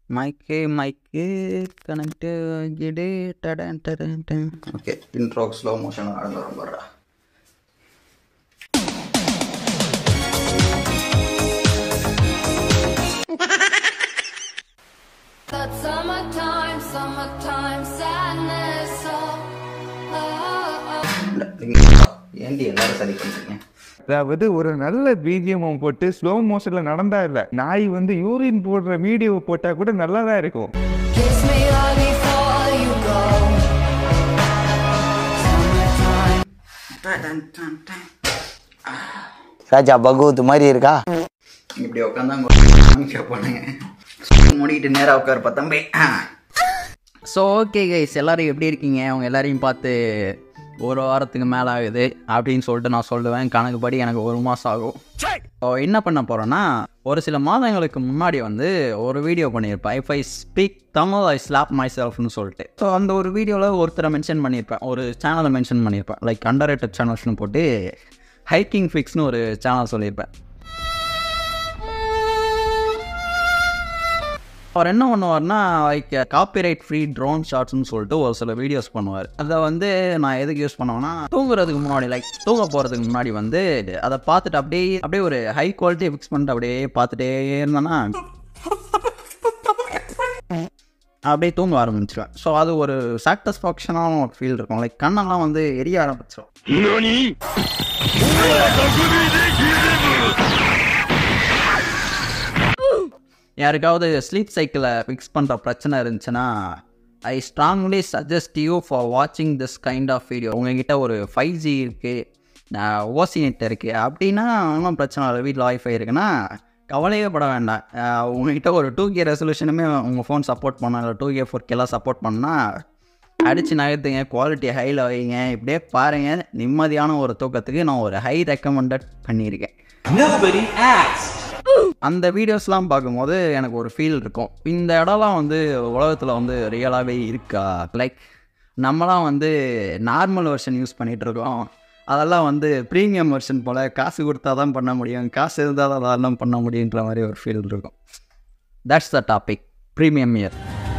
மைக்கு mic connect கிடு டடன் டடன் டன் ஓகே இன்ட்ரோ ஸ்லோ மோஷன் நடந்து வரும் பாடுறா That summertime, summertime sadness. Oh, oh, oh. ஏண்டி எல்லாரும் சரி பண்ணுறீங்க அதாவது ஒரு நல்ல பிஜிஎம் போட்டு ஸ்லோ மோஷன்ல நடந்தா இல்ல நாய் வந்து யூரின் போடுற வீடியோ போட்டா கூட நல்லா தான் இருக்கும் Kiss me right before you go. Summertime. டடன் டன் டன். ராஜா பகவத் மாதிரி இருக்கா இப்படி உட்காந்தாங்க பண்ணுங்க மூடிட்டு நேராக உட்காருப்பா தம்பி ஸோ ஓகே கைஸ் எல்லாரும் எப்படி இருக்கீங்க அவங்க எல்லாரையும் பார்த்து ஒரு வாரத்துக்கு மேலே ஆகுது அப்படின்னு சொல்லிட்டு நான் சொல்லுவேன் கணக்குப்படி எனக்கு ஒரு மாதம் ஆகும் ஸோ என்ன பண்ண போகிறேன்னா ஒரு சில மாதங்களுக்கு முன்னாடி வந்து ஒரு வீடியோ பண்ணியிருப்பேன் if I speak Tamil I slap my செல்ஃப்னு சொல்லிட்டு ஸோ அந்த ஒரு வீடியோவில் ஒருத்தரை மென்ஷன் பண்ணியிருப்பேன் ஒரு சேனலை மென்ஷன் பண்ணியிருப்பேன் லைக் அண்டர் ரேட்டட் சேனல்ஸ்னு போட்டு ஹைக்கிங் ஃபிக்ஸ்னு ஒரு சேனல் சொல்லியிருப்பேன் அவர் என்ன பண்ணுவார்னா லைக் காப்பிரைட் ஃப்ரீ ட்ரோன் ஷாட்ஸ்னு சொல்லிட்டு ஒரு சில வீடியோஸ் பண்ணுவார் அதை வந்து நான் எதுக்கு யூஸ் பண்ணுவேன்னா தூங்குறதுக்கு முன்னாடி லைக் தூங்க போகிறதுக்கு முன்னாடி வந்து அதை பார்த்துட்டு அப்படியே அப்படியே ஒரு ஹை குவாலிட்டி ஃபிக்ஸ் பண்ணிட்டு அப்படியே பார்த்துட்டே இருந்தேன்னா அப்படியே தூங்க ஆரம்பிச்சிருவேன் ஸோ அது ஒரு சாட்டிஸ்ஃபேக்ஷனான ஒரு ஃபீல் இருக்கும் லைக் கண்ணெல்லாம் வந்து எரிய ஆரம்பிச்சிடும் யாருக்காவது ஸ்லீப் சைக்கிளை ஃபிக்ஸ் பண்ணுற பிரச்சனை இருந்துச்சுன்னா I strongly suggest you for வாட்சிங் திஸ் கைண்ட் ஆஃப் வீடியோ உங்ககிட்ட ஒரு ஃபைவ் ஜி இருக்குது ஓசி நெட் இருக்குது அப்படின்னா ஒன்றும் பிரச்சனை இல்லை வீட்டில் வைஃபை இருக்குன்னா கவலையே பட வேண்டாம் அஹ் உங்ககிட்ட ஒரு டூ கே ரெசல்யூஷனுமே உங்கள் ஃபோன் சப்போர்ட் பண்ண இல்லை டூ கே ஃபோர் கேலாம் சப்போர்ட் பண்ணால் அடித்து நகர்த்துங்க குவாலிட்டி ஹையில் வைங்க இப்படியே பாருங்கள் நிம்மதியான ஒரு தூக்கத்துக்கு நான் ஒரு ஹை ரெக்கமெண்டட் பண்ணியிருக்கேன் அந்த வீடியோஸ்லாம் பார்க்கும்போது எனக்கு ஒரு ஃபீல் இருக்கும் இந்த இடம்லாம் வந்து உலகத்தில் வந்து ரியலாகவே இருக்கா லைக் நம்மலாம் வந்து நார்மல் வெர்ஷன் யூஸ் பண்ணிகிட்டு இருக்கோம் அதெல்லாம் வந்து ப்ரீமியம் வெர்ஷன் போல் காசு கொடுத்தா தான் பண்ண முடியும் காசு இருந்தால் தான் அதெல்லாம் பண்ண முடியுன்ற மாதிரி ஒரு ஃபீல் இருக்கும் that's the topic premium year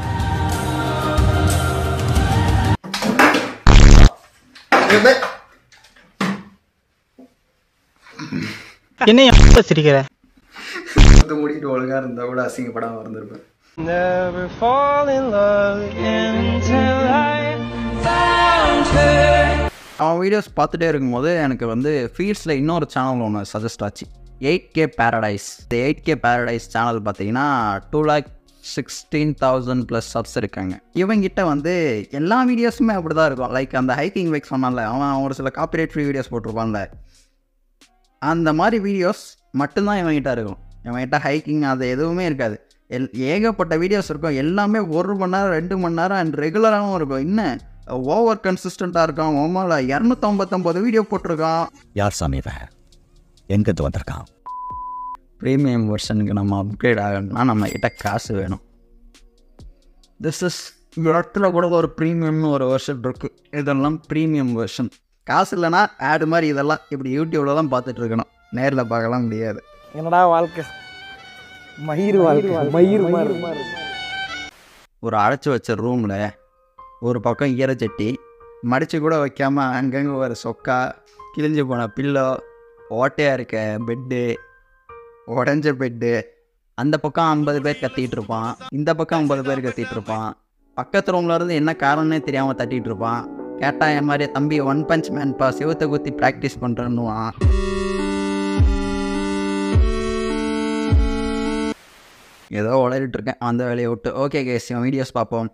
என்ன எப்ப சிரிக்கிற மூடிட்டு ஒழுங்காக இருந்தால் கூட அசிங்கப்படாமல் இருந்திருப்பேன் Never fall in love again until I found her. அவன் வீடியோஸ் பார்த்துட்டே இருக்கும்போது எனக்கு வந்து ஃபீட்ஸில் இன்னொரு சேனல் ஒன்று சஜஸ்ட் ஆச்சு எயிட் கே பேரடைஸ் இந்த எயிட் கே பேரடைஸ் சேனல் பார்த்தீங்கன்னா two lakh sixteen thousand plus subs இருக்காங்க இவங்கிட்ட வந்து எல்லா வீடியோஸுமே அப்படி தான் இருக்கும் லைக் அந்த ஹைக்கிங் வைக் சொன்னான்ல அவன் ஒரு சில காப்பிரைட் ஃப்ரீ வீடியோஸ் போட்டிருப்பான்ல அந்த மாதிரி வீடியோஸ் மட்டும்தான் இவன்கிட்ட இருக்கும் இவன்கிட்ட ஹைக்கிங் அது எதுவுமே இருக்காது எல் ஏகப்பட்ட வீடியோஸ் இருக்கும் எல்லாமே ஒரு மணி நேரம் ரெண்டு மணி நேரம் அண்ட் ரெகுலராகவும் இருக்கும் இன்னும் ஓவர் கன்சிஸ்டண்ட்டாக இருக்கான் ஒமால இரநூத்தம்பத்தொம்பது வீடியோ போட்டிருக்கான் யார் சாமி இவன் எங்கிருந்து வந்திருக்கான் ப்ரீமியம் வெர்ஷனுக்கு நம்ம அப்கிரேட் ஆகணும்னா நம்ம கிட்ட காசு வேணும் திஸ் இஸ் இடத்துல கூட ஒரு ப்ரீமியம்னு ஒரு வெர்ஷன் இருக்குது இதெல்லாம் ப்ரீமியம் வெர்ஷன் காசு இல்லைன்னா ஆடு மாதிரி இதெல்லாம் இப்படி யூடியூப்ல தான் பார்த்துட்டு இருக்கணும் நேரில் பார்க்கலாம் முடியாது என்னடா வாழ்க்கை மயிர் வாழ்க்கை மயிர் மாதிரி ஒரு அடைச்சி வச்ச ரூமில் ஒரு பக்கம் ஈரச்சட்டி மடித்து கூட வைக்காம அங்கங்கே ஒரு சொக்கா கிழிஞ்சு போன பில்லோ ஓட்டையாக இருக்க பெட்டு உடஞ்ச பெட்டு அந்த பக்கம் ஐம்பது பேர் கத்திட்டு இருப்பான் இந்த பக்கம் ஐம்பது பேர் கத்திட்டு இருப்பான் பக்கத்து ரூம்ல இருந்து என்ன காரணம்னே தெரியாமல் தட்டிட்டு இருப்பான் கேட்டா என் மாதிரி தம்பி ஒன் பஞ்ச் மேன் பா சிவத்தை குத்தி ப்ராக்டிஸ் பண்ணுறேன்னுவான் ஏதோ உளறிட்டு இருக்கேன் அந்த வேலையை விட்டு ஓகே கேஸ் வீடியோஸ் பார்ப்போம்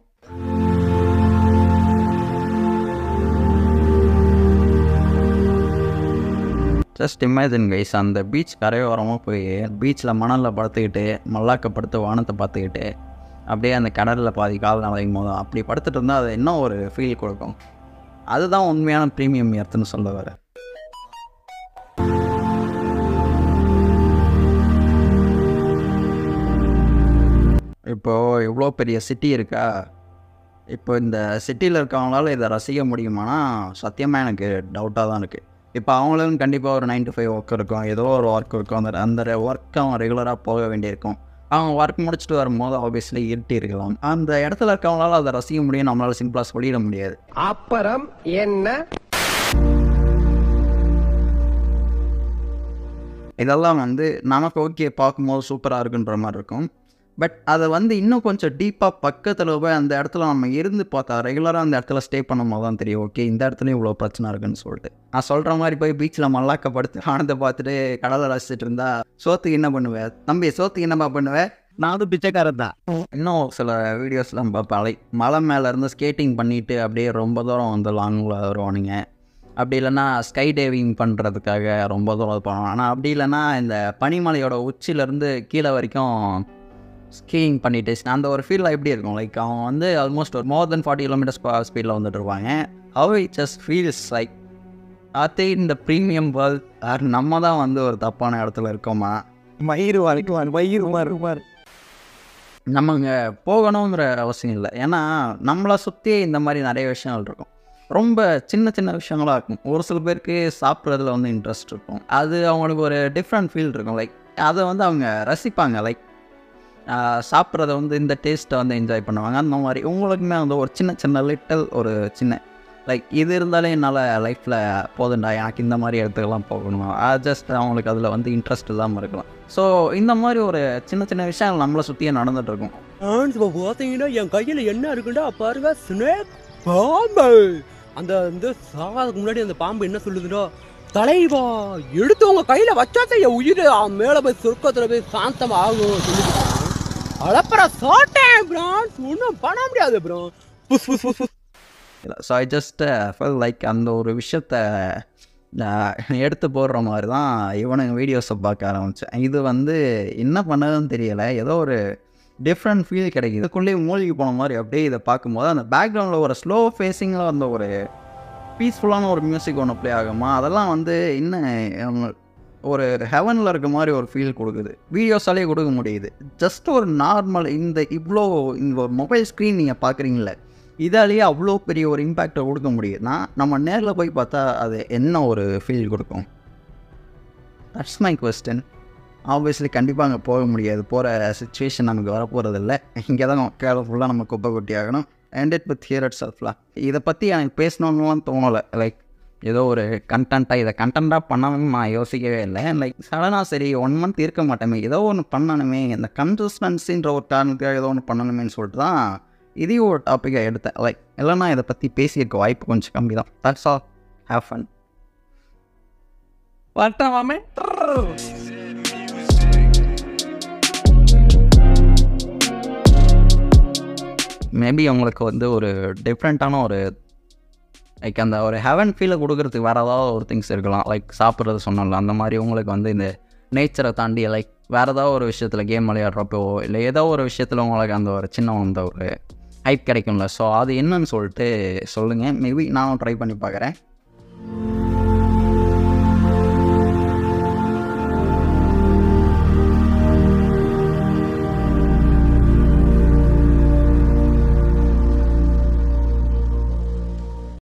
ஜஸ்ட் இமேஜின் கைஸ் அந்த பீச் கரையோரமாக போய் பீச்சில் மணலில் படுத்துக்கிட்டு மல்லாக்க படுத்து வானத்தை பார்த்துக்கிட்டு அப்படியே அந்த கடலில் பாதி கால் நுழையும் போது அப்படி படுத்துட்டு இருந்தால் அது இன்னும் ஒரு ஃபீல் கொடுக்கும் அதுதான் உண்மையான ப்ரீமியம் எர்த்துன்னு சொல்ல வர இப்போது இவ்வளோ பெரிய சிட்டி இருக்கா இப்போ இந்த சிட்டியில் இருக்கவங்களால இதை ரசிக்க முடியுமானா சத்தியமாக எனக்கு டவுட்டாக தான் இருக்குது இப்போ அவங்களும் கண்டிப்பாக ஒரு நைன் to ஃபைவ் ஒர்க் இருக்கும் ஏதோ ஒரு ஒர்க் இருக்கும் அந்த அந்த ஒர்க் அவன் ரெகுலராக போக வேண்டியிருக்கும் அவங்க ஒர்க் முடிச்சுட்டு வரும்போது ஆப்வியஸ்லி இருட்டி இருக்கலாம் அந்த இடத்துல இருக்கவங்களால அதை ரசிக்க முடியும் நம்மளால சிம்பிளாக சொல்லிட முடியாது அப்புறம் என்ன இதெல்லாம் வந்து நமக்கு ஓகே பார்க்கும்போது சூப்பராக இருக்குன்ற மாதிரி இருக்கும் பட் அதை வந்து இன்னும் கொஞ்சம் டீப்பாக பக்கத்தில் போய் அந்த இடத்துல நம்ம இருந்து பார்த்தா ரெகுலராக அந்த இடத்துல ஸ்டே பண்ணும்போது தான் தெரியும் ஓகே இந்த இடத்துல இவ்வளோ பிரச்சனை இருக்குன்னு சொல்லிட்டு நான் சொல்கிற மாதிரி போய் பீச்சில் மல்லாக்கப்படுத்து ஆனந்த பார்த்துட்டு கடலை ரசிச்சுட்டு இருந்தா சோத்துக்கு என்ன பண்ணுவேன் தம்பி சோத்துக்கு என்னப்பா பண்ணுவேன் நான் வந்து பிச்சைக்காரன் தான் இன்னும் சில வீடியோஸ்லாம் பார்ப்பேன் லை மலை மேலே இருந்து ஸ்கேட்டிங் பண்ணிவிட்டு அப்படியே ரொம்ப தூரம் வந்து லாங்கில் வருவானுங்க அப்படி இல்லைன்னா ஸ்கை டைவிங் பண்ணுறதுக்காக ரொம்ப தூரம் போவான் ஆனால் அப்படி இல்லைன்னா இந்த பனிமலையோட உச்சியிலேருந்து கீழே வரைக்கும் ஸ்கீயிங் பண்ணிட்டு அந்த ஒரு ஃபீல் எப்படி இருக்கும் லைக் அவன் வந்து ஆல்மோஸ்ட் ஒரு மோர் தென் ஃபார்ட்டி கிலோமீட்டர்ஸ் ஸ்பீடில் வந்துட்டு இருப்பாங்க how it just feels like அதே இந்த ப்ரீமியம் வேர்ல்ட் ஆர் நம்ம தான் வந்து ஒரு தப்பான இடத்துல இருக்கோமா மயிறு வரைக்கும் மயிறு மாறு நம்ம இங்கே போகணுங்கிற அவசியம் இல்லை ஏன்னா நம்மளை சுற்றி இந்த மாதிரி நிறைய விஷயங்கள் இருக்கும் ரொம்ப சின்ன சின்ன விஷயங்களாக இருக்கும் ஒரு சில பேருக்கு சாப்பிட்றதுல வந்து இன்ட்ரெஸ்ட் இருக்கும் அது அவங்களுக்கு ஒரு டிஃப்ரெண்ட் ஃபீல் இருக்கும் லைக் அதை வந்து அவங்க ரசிப்பாங்க லைக் சாப்பிட்றத வந்து இந்த டேஸ்ட்டை வந்து என்ஜாய் பண்ணுவாங்க அந்த மாதிரி உங்களுக்குமே வந்து ஒரு சின்ன சின்ன லிட்டல் ஒரு சின்ன லைக் இது இருந்தாலே என்னால் லைஃப்பில் போதுண்டா எனக்கு இந்த மாதிரி இடத்துக்கெல்லாம் போகணும் ஜஸ்ட் அவங்களுக்கு அதில் வந்து இன்ட்ரெஸ்ட் இல்லாமல் இருக்கலாம் ஸோ இந்த மாதிரி ஒரு சின்ன சின்ன விஷயங்கள் நம்மளை சுற்றியே நடந்துட்டு இருக்கும் இப்போ பார்த்தீங்கன்னா என் கையில் என்ன இருக்குண்டா பாருங்க ஸ்னேக் பாம்பு அந்த வந்து சாகிறதுக்கு முன்னாடி அந்த பாம்பு என்ன சொல்லுதுடா தலைவா எடுத்து உங்க கையில வச்சாத்த என் உயிர் மேல போய் சொர்க்கத்துல போய் சாந்தம் ஆகும் சொல்லிட்டு அளப்பற சாட்டேன் பிரான் ஒன்றும் பண்ண முடியாது ப்ரோ புஸ் புஸ் புஸ் புஸ் so I just fell like அந்த ஒரு விஷயத்த நான் எடுத்து போடுற மாதிரி தான் இவனுங்க வீடியோஸை பார்க்க ஆரம்பித்தேன் இது வந்து என்ன பண்ணதுன்னு தெரியலை ஏதோ ஒரு டிஃப்ரெண்ட் ஃபீல் கிடைக்குது இதுக்குள்ளேயே மூழ்கி போன மாதிரி அப்படியே இதை பார்க்கும்போது அந்த பேக்ரவுண்டில் ஒரு ஸ்லோ ஃபேஸிங்கில் வந்த ஒரு பீஸ்ஃபுல்லான ஒரு மியூசிக் ஒன்று ப்ளே ஆகுமா அதெல்லாம் வந்து இன்னும் ஒரு ஹெவனில் இருக்க மாதிரி ஒரு ஃபீல் கொடுக்குது வீடியோஸாலே கொடுக்க முடியுது ஜஸ்ட் ஒரு நார்மல் இந்த இவ்வளோ இந்த ஒரு மொபைல் ஸ்க்ரீன் நீங்கள் பார்க்குறீங்களே இதாலேயே அவ்வளோ பெரிய ஒரு இம்பேக்டை கொடுக்க முடியுதுன்னா நம்ம நேரில் போய் பார்த்தா அது என்ன ஒரு ஃபீல் கொடுக்கும் தட்ஸ் மை கொஸ்டின் ஆப்வியஸ்லி கண்டிப்பாக அங்கே போக முடியாது போகிற சுச்சுவேஷன் நமக்கு வரப்போகிறது இல்லை இங்கே தான் கேர்ஃபுல்லாக நம்ம குப்பை கொட்டி ஆகணும் and it with here it செல்ஃப்லாம் இதை பற்றி எனக்கு பேசணும்னுலாம் தோணலை லைக் ஏதோ ஒரு கண்டென்ட்டாக இதை கண்டென்ட்டாக பண்ணணும்னு நான் யோசிக்கவே இல்லை லைக் சடனாக சரி ஒன் மந்த் இருக்க மாட்டேமே ஏதோ ஒன்று பண்ணணுமே இந்த கன்சிஸ்டன்சின்ற ஒரு காரணத்துக்காக ஏதோ ஒன்று பண்ணணுமேன்னு சொல்லிட்டு தான் இதையும் ஒரு டாப்பிக்கை எடுத்தேன் லைக் இல்லைன்னா இதை பற்றி பேசியிருக்க வாய்ப்பு கொஞ்சம் கம்மி தான் தட்ஸ் ஆல் ஹேவ் ஃபன் வரட்டாமே மேபி உங்களுக்கு வந்து ஒரு டிஃப்ரெண்ட்டான ஒரு லைக் அந்த ஒரு ஹெவன் ஃபீலை கொடுக்கறதுக்கு வேறு ஏதாவது ஒரு திங்ஸ் இருக்கலாம் லைக் சாப்பிட்றது சொன்னல அந்த மாதிரி உங்களுக்கு வந்து இந்த நேச்சரை தாண்டி லைக் வேறு ஏதாவது ஒரு விஷயத்தில் கேம் விளையாடுறப்போ இல்லை ஏதோ ஒரு விஷயத்தில் உங்களுக்கு அந்த ஒரு சின்ன அந்த ஒரு ஹைப் கிடைக்கும்ல ஸோ அது என்னன்னு சொல்லிட்டு சொல்லுங்கள் மேபி நானும் ட்ரை பண்ணி பார்க்குறேன்